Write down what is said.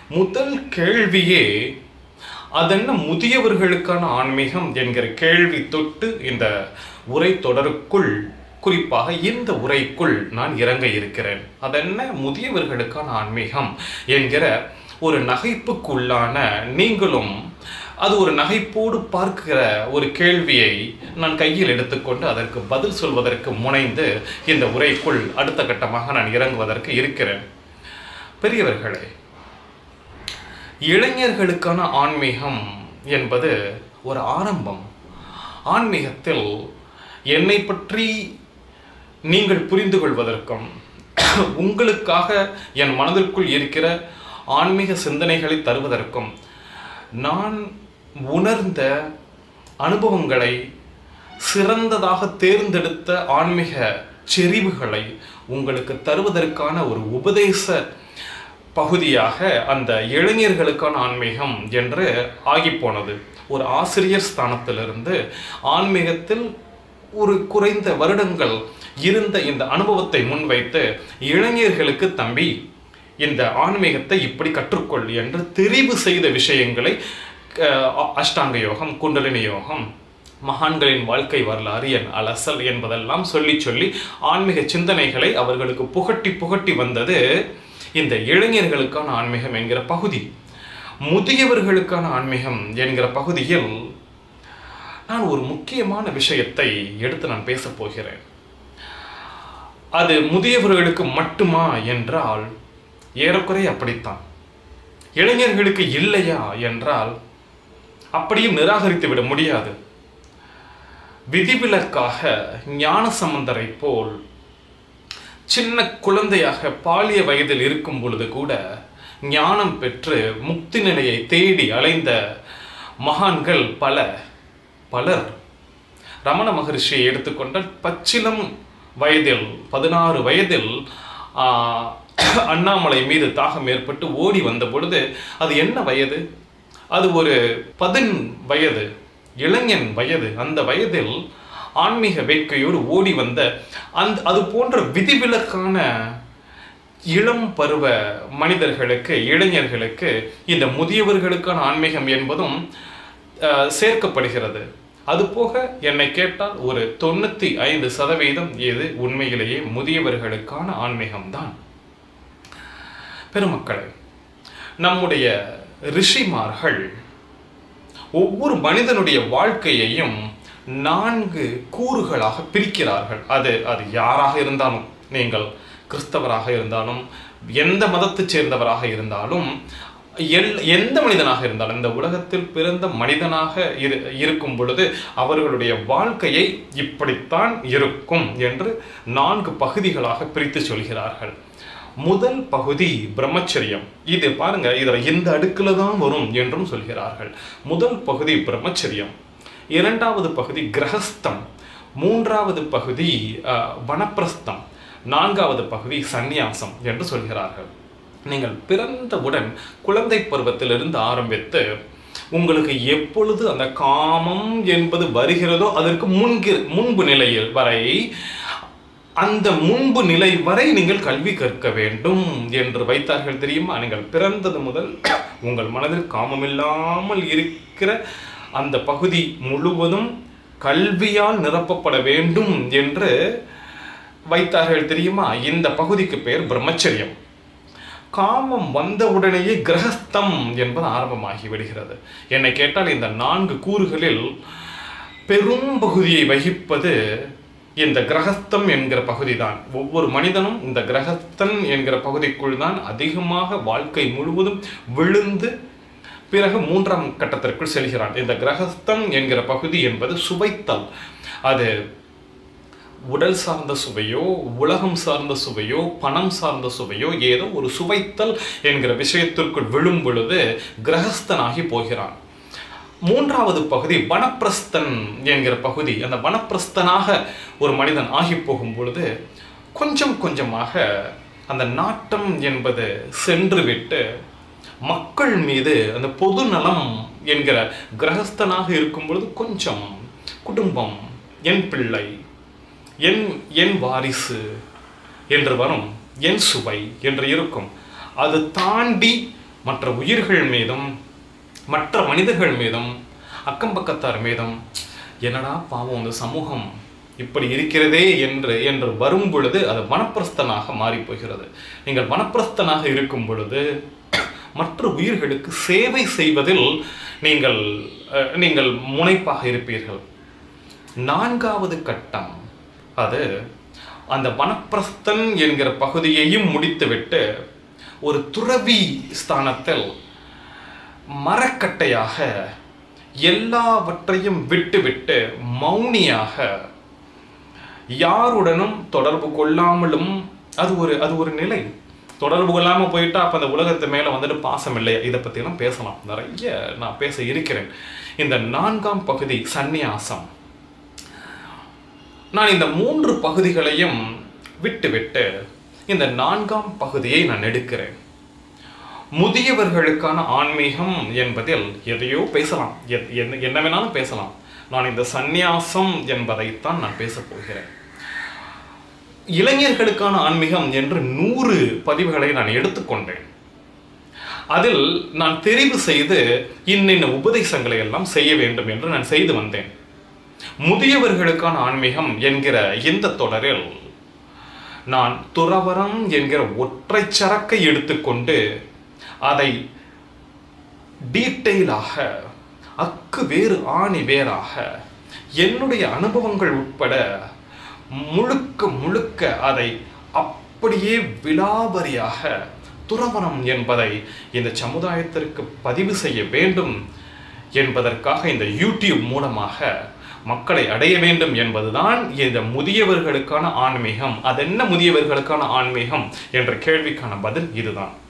முதல் கேள்வியே அதென்ன முதியவர்களுக்கான ஆன்மீகம் என்கிற கேள்வி தொட்டு இந்த உரை தொடருக்குள் குறிப்பாக இந்த உரைக்குள் நான் இறங்க இருக்கிறேன் அதென்ன முதியவர்களுக்கான ஆன்மீகம் என்கிற ஒரு நகைப்புக்குள்ளான நீங்களும் அது ஒரு நகைப்போடு பார்க்கிற ஒரு கேள்வியை நான் கையில் எடுத்துக்கொண்டு அதற்கு பதில் சொல்வதற்கு முனைந்து இந்த உரைக்குள் அடுத்த கட்டமாக நான் இறங்குவதற்கு இருக்கிறேன் பெரியவர்களே இளைஞர்களுக்கான ஆன்மீகம் என்பது ஒரு ஆரம்பம் ஆன்மீகத்தில் என்னை பற்றி நீங்கள் புரிந்து கொள்வதற்கும் உங்களுக்காக என் மனதிற்குள் இருக்கிற ஆன்மீக சிந்தனைகளை தருவதற்கும் நான் உணர்ந்த அனுபவங்களை சிறந்ததாக தேர்ந்தெடுத்த ஆன்மீக செறிவுகளை உங்களுக்கு தருவதற்கான ஒரு உபதேச பகுதியாக அந்த இளைஞர்களுக்கான ஆன்மீகம் என்று ஆகிப்போனது ஒரு ஆசிரியர் ஸ்தானத்திலிருந்து ஆன்மீகத்தில் ஒரு குறைந்த வருடங்கள் இருந்த இந்த அனுபவத்தை முன்வைத்து இளைஞர்களுக்கு தம்பி இந்த ஆன்மீகத்தை இப்படி கற்றுக்கொள் என்று தெரிவு செய்த விஷயங்களை அஹ், அஷ்டாங்க யோகம் குண்டலினி யோகம் மகான்களின் வாழ்க்கை வரலாறு என் அலசல் என்பதெல்லாம் சொல்லி சொல்லி ஆன்மீக சிந்தனைகளை அவர்களுக்கு புகட்டி புகட்டி வந்தது இந்த இளைஞர்களுக்கான ஆன்மீகம் என்கிற பகுதி முதியவர்களுக்கான ஆன்மீகம் என்கிற பகுதியில் நான் ஒரு முக்கியமான விஷயத்தை எடுத்து நான் பேசப் போகிறேன் அது முதியவர்களுக்கு மட்டுமா என்றால் ஏறக்குறைய அப்படித்தான் இளைஞர்களுக்கு இல்லையா என்றால் அப்படியும் நிராகரித்து விட முடியாது விதிவிலக்காக ஞான சம்பந்தரை போல் சின்ன குழந்தையாக பாலிய வயதில் இருக்கும் பொழுது கூட ஞானம் பெற்று முக்தி நிலையை தேடி அலைந்த மகான்கள் பல பலர் ரமண மகரிஷியை எடுத்துக்கொண்டால் பச்சிலம் வயதில் பதினாறு வயதில் ஆஹ், அண்ணாமலை மீது தாகம் ஏற்பட்டு ஓடி வந்த பொழுது அது என்ன வயது அது ஒரு பதின் வயது இளைஞன் வயது அந்த வயதில் ஆன்மீக வேட்கையோடு ஓடி வந்த அந்த அது போன்ற விதிவிலக்கான இளம் பருவ மனிதர்களுக்கு இளைஞர்களுக்கு இந்த முதியவர்களுக்கான ஆன்மீகம் என்பதும் அஹ், சேர்க்கப்படுகிறது அதுபோக என்னை கேட்டால் ஒரு தொண்ணூத்தி ஐந்து சதவீதம் இது உண்மையிலேயே முதியவர்களுக்கான ஆன்மீகம்தான் பெருமக்களே நம்முடைய ரிஷிமார்கள் ஒவ்வொரு மனிதனுடைய வாழ்க்கையையும் நான்கு கூறுகளாக பிரிக்கிறார்கள் அது அது யாராக இருந்தாலும் நீங்கள் கிறிஸ்தவராக இருந்தாலும் எந்த மதத்தைச் சேர்ந்தவராக இருந்தாலும் எல் எந்த மனிதனாக இருந்தாலும் இந்த உலகத்தில் பிறந்த மனிதனாக இரு இருக்கும் பொழுது அவர்களுடைய வாழ்க்கையை இப்படித்தான் இருக்கும் என்று நான்கு பகுதிகளாக பிரித்து சொல்கிறார்கள் முதல் பகுதி பிரம்மச்சரியம் இது பாருங்க இதுல இந்த அடுக்குல தான் வரும் என்றும் சொல்கிறார்கள் முதல் பகுதி பிரம்மச்சரியம் இரண்டாவது பகுதி கிரகஸ்தம் மூன்றாவது பகுதி அஹ், வனப்பிரஸ்தம் நான்காவது பகுதி சந்நியாசம் என்று சொல்கிறார்கள் நீங்கள் பிறந்தவுடன் குழந்தை பருவத்திலிருந்து ஆரம்பித்து உங்களுக்கு எப்பொழுது அந்த காமம் என்பது வருகிறதோ அதற்கு முன்கு முன்பு நிலையில் வரை அந்த முன்பு நிலை வரை நீங்கள் கல்வி கற்க வேண்டும் என்று வைத்தார்கள் தெரியுமா நீங்கள் பிறந்தது முதல் உங்கள் மனதில் காமமில்லாமல் இருக்கிற அந்த பகுதி முழுவதும் கல்வியால் நிரப்பப்பட வேண்டும் என்று வைத்தார்கள் தெரியுமா இந்த பகுதிக்கு பெயர் பிரம்மச்சரியம் காமம் வந்தவுடனேயே கிரகஸ்தம் என்பது ஆரம்பமாகி விடுகிறது என்னை கேட்டால் இந்த நான்கு கூறுகளில் பெரும் பகுதியை வகிப்பது இந்த கிரகஸ்தம் என்கிற பகுதிதான் ஒவ்வொரு மனிதனும் இந்த கிரகஸ்தன் என்கிற பகுதிக்குள் தான் அதிகமாக வாழ்க்கை முழுவதும் விழுந்து பிறகு மூன்றாம் கட்டத்திற்குள் செல்கிறான் இந்த கிரகஸ்தம் என்கிற பகுதி என்பது சுவைத்தல் அது உடல் சார்ந்த சுவையோ உலகம் சார்ந்த சுவையோ பணம் சார்ந்த சுவையோ ஏதோ ஒரு சுவைத்தல் என்கிற விஷயத்திற்குள் விழும் பொழுது கிரகஸ்தனாகி போகிறான் மூன்றாவது பகுதி வனப்பிரஸ்தன் என்கிற பகுதி அந்த வனப்பிரஸ்தனாக ஒரு மனிதன் ஆகி போகும் பொழுது கொஞ்சம் கொஞ்சமாக அந்த நாட்டம் என்பது சென்று விட்டு மக்கள் மீது அந்த பொது நலம் என்கிற கிரகஸ்தனாக இருக்கும் பொழுது கொஞ்சம் குடும்பம் என் பிள்ளை என் என் வாரிசு என்று வரும் என் சுவை என்று இருக்கும் அது தாண்டி மற்ற உயிர்கள் மீதும் மற்ற மனிதர்கள் மீதும் அக்கம் பக்கத்தார் மீதும் என்னடா பாவம் இந்த சமூகம் இப்படி இருக்கிறதே என்று என்று வரும் பொழுது அது வனப்பிரஸ்தனாக மாறி போகிறது நீங்கள் வனப்பிரஸ்தனாக இருக்கும் பொழுது மற்ற உயிர்களுக்கு சேவை செய்வதில் நீங்கள் அஹ், நீங்கள் முனைப்பாக இருப்பீர்கள் நான்காவது கட்டம் அது அந்த வனப்பிரஸ்தன் என்கிற பகுதியையும் முடித்துவிட்டு ஒரு துறவி ஸ்தானத்தில் மரக்கட்டையாக எல்லாவற்றையும் விட்டுவிட்டு மௌனியாக யாருடனும் தொடர்பு கொள்ளாமலும் அது ஒரு அது ஒரு நிலை தொடர்பு கொள்ளாம போயிட்டா அப்ப அந்த உலகத்து மேல வந்துட்டு பாசம் இல்லை இதை பத்தியெல்லாம் பேசலாம் நிறைய நான் பேச இருக்கிறேன் இந்த நான்காம் பகுதி சந்நியாசம் நான் இந்த மூன்று பகுதிகளையும் விட்டுவிட்டு இந்த நான்காம் பகுதியை நான் எடுக்கிறேன் முதியவர்களுக்கான ஆன்மீகம் என்பதில் எதையோ பேசலாம் எத்- என்ன என்ன வேணாலும் பேசலாம் நான் இந்த சந்நியாசம் என்பதைத்தான் நான் பேசப் போகிறேன் இளைஞர்களுக்கான ஆன்மீகம் என்று நூறு பதிவுகளை நான் எடுத்துக்கொண்டேன் அதில் நான் தெரிவு செய்து இன்னின்ன உபதேசங்களை எல்லாம் செய்ய வேண்டும் என்று நான் செய்து வந்தேன் முதியவர்களுக்கான ஆன்மீகம் என்கிற இந்த தொடரில் நான் துறவரம் என்கிற ஒற்றை சரக்கை எடுத்துக்கொண்டு அதை டீட்டெயிலாக அக்கு வேறு ஆணி வேறாக என்னுடைய அனுபவங்கள் உட்பட முழுக்க முழுக்க அதை அப்படியே விலாவரியாக துறவரம் என்பதை இந்த சமுதாயத்திற்கு பதிவு செய்ய வேண்டும் என்பதற்காக இந்த யூடியூப் மூலமாக மக்களை அடைய வேண்டும் என்பதுதான் இந்த முதியவர்களுக்கான ஆன்மீகம் அதென்ன முதியவர்களுக்கான ஆன்மீகம் என்ற கேள்விக்கான பதில் இதுதான்